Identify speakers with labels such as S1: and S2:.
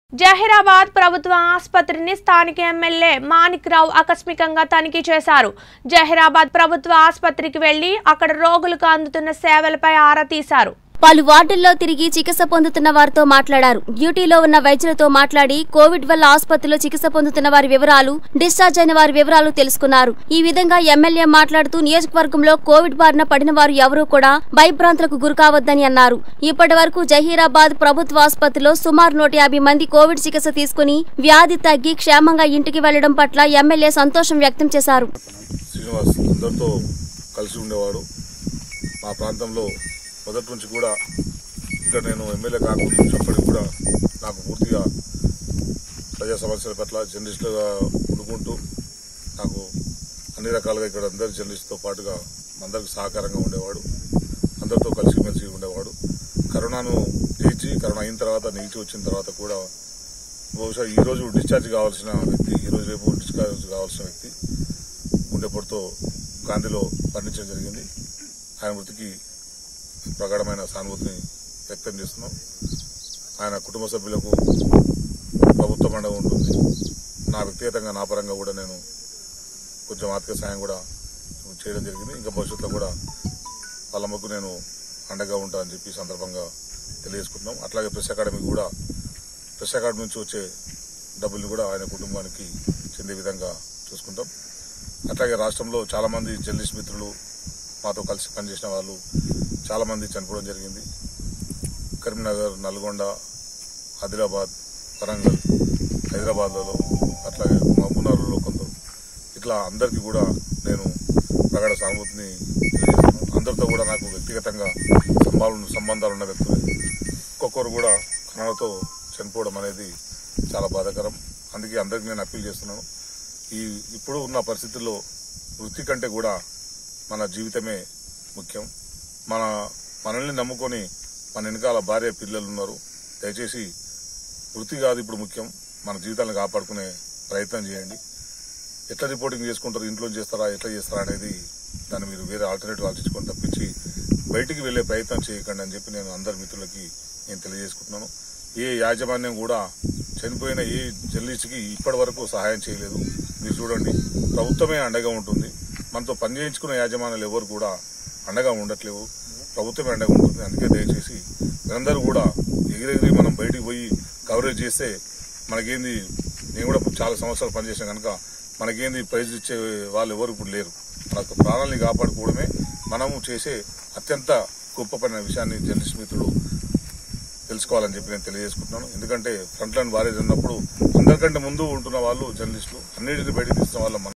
S1: జహీరాబాద్ ప్రభుత్వ ఆసుపత్రిని స్థానిక ఎమ్మెల్యే మాణిక్ రావు ఆకస్మికంగా తనిఖీ చేశారు జహీరాబాద్ ప్రభుత్వ ఆసుపత్రికి వెళ్లి అక్కడ రోగులకు అందుతున్న సేవలపై ఆరా తీశారు
S2: పలు వార్డుల్లో తిరిగి చికిత్స పొందుతున్న వారితో మాట్లాడారు డ్యూటీలో ఉన్న వైద్యులతో మాట్లాడి కోవిడ్ వల్ల ఆసుపత్రిలో చికిత్స పొందుతున్న వారి వివరాలు డిశ్చార్జ్ అయిన వారి వివరాలు తెలుసుకున్నారు ఈ విధంగా ఎమ్మెల్యే మాట్లాడుతూ నియోజకవర్గంలో కోవిడ్ బారిన పడిన వారు ఎవరూ కూడా భయభ్రాంతులకు గురికావద్దని అన్నారు ఇప్పటి వరకు జహీరాబాద్ ప్రభుత్వ ఆసుపత్రిలో సుమారు నూట యాభై మంది కోవిడ్ చికిత్స తీసుకుని వ్యాధి తగ్గి క్షేమంగా ఇంటికి వెళ్లడం పట్ల ఎమ్మెల్యే సంతోషం వ్యక్తం చేశారు
S3: శ్రీనివాస్ అందరితో కలిసి ఉండేవాడు మా ప్రాంతంలో మొదటి నుంచి కూడా ఇక్కడ నేను ఎమ్మెల్యే కాకపోతున్నప్పటికీ కూడా నాకు పూర్తిగా ప్రజా సమస్యల పట్ల జర్నలిస్టుగా ఉండుకుంటూ నాకు అన్ని రకాలుగా ఇక్కడ అందరి జర్నలిస్టుతో పాటుగా అందరికి సహకారంగా ఉండేవాడు అందరితో కలిసిమెలిసి ఉండేవాడు కరోనాను జయించి కరోనా అయిన తర్వాత నిలిచి వచ్చిన తర్వాత కూడా బహుశా ఈ రోజు డిశ్చార్జ్ కావాల్సిన వ్యక్తి ఈ రోజు రేపు డిశ్చార్జ్ కావాల్సిన వ్యక్తి గుండెపోటుతో గాంధీలో మరణించడం జరిగింది ఆయన మృతికి ప్రగాఢమైన సానుభూతిని వ్యక్తం చేస్తున్నాం ఆయన కుటుంబ సభ్యులకు ప్రభుత్వం అండగా ఉంటుంది నా వ్యక్తిగతంగా నా పరంగా కూడా నేను కొంచెం ఆర్థిక సాయం కూడా చేయడం జరిగింది ఇంకా భవిష్యత్తులో కూడా వాళ్ళమ్మకు నేను అండగా ఉంటా అని చెప్పి ఈ సందర్భంగా తెలియజేసుకుంటున్నాం అట్లాగే ప్రెస్ అకాడమీ కూడా ప్రెస్ అకాడమీ నుంచి వచ్చే డబ్బుల్ని కూడా ఆయన కుటుంబానికి చెందే విధంగా చూసుకుంటాం అట్లాగే రాష్ట్రంలో చాలా మంది జర్నలిస్ట్ మిత్రులు మాతో కలిసి పనిచేసిన వాళ్ళు చాలా మంది చనిపోవడం జరిగింది కరీంనగర్ నల్గొండ ఆదిలాబాద్ వరంగల్ హైదరాబాద్లలో అట్లాగే మహబూబ్నగర్లో కొందరు ఇట్లా అందరికీ కూడా నేను ప్రగాఢ సానుభూతిని తెలియజేస్తున్నాను అందరితో కూడా నాకు వ్యక్తిగతంగా సంబంధాలు సంబంధాలు ఉన్న వ్యక్తులు ఒక్కొక్కరు కూడా కరోనాతో చనిపోవడం అనేది చాలా బాధాకరం అందుకే అందరికీ నేను అప్పీల్ చేస్తున్నాను ఈ ఇప్పుడు ఉన్న పరిస్థితుల్లో వృత్తి కంటే కూడా మన జీవితమే ముఖ్యం మన మనల్ని నమ్ముకొని మన వెనకాల భార్య పిల్లలు ఉన్నారు దయచేసి వృత్తి కాదు ఇప్పుడు ముఖ్యం మన జీవితాలను కాపాడుకునే ప్రయత్నం చేయండి ఎట్లా రిపోర్టింగ్ చేసుకుంటారు ఇంట్లో చేస్తారా ఎట్లా చేస్తారా అనేది దాన్ని మీరు వేరే ఆల్టర్నేటివ్ ఆలోచించుకొని తప్పించి బయటికి వెళ్లే ప్రయత్నం చేయకండి అని చెప్పి నేను అందరి మిత్రులకి నేను తెలియజేసుకుంటున్నాను ఏ యాజమాన్యం కూడా చనిపోయిన ఏ జర్నలిస్ట్కి ఇప్పటి వరకు సహాయం చేయలేదు మీరు చూడండి ప్రభుత్వమే అండగా ఉంటుంది మనతో పని చేయించుకున్న యాజమాన్యాలు ఎవరు కూడా అండగా ఉండట్లేవు ప్రభుత్వమే అండగా ఉంటుంది అందుకే దయచేసి మీరందరూ కూడా ఎగిరెగిరి మనం బయటికి పోయి కవరేజ్ చేస్తే మనకేంది నేను కూడా చాలా సంవత్సరాలు పనిచేసాను కనుక మనకేంది ప్రైజ్ ఇచ్చే వాళ్ళు ఎవరు ఇప్పుడు లేరు మన ప్రాణాలని కాపాడుకోవడమే మనము చేసే అత్యంత గొప్ప పని విషయాన్ని జర్నలిస్ట్ మిత్రులు తెలుసుకోవాలని చెప్పి నేను తెలియజేసుకుంటున్నాను ఎందుకంటే ఫ్రంట్ లైన్ వారేజ్ ఉన్నప్పుడు అందరికంటే ముందు ఉంటున్న వాళ్ళు జర్నలిస్టులు అన్నిటిని బయటకు తీస్తున్న వాళ్ళం మనం.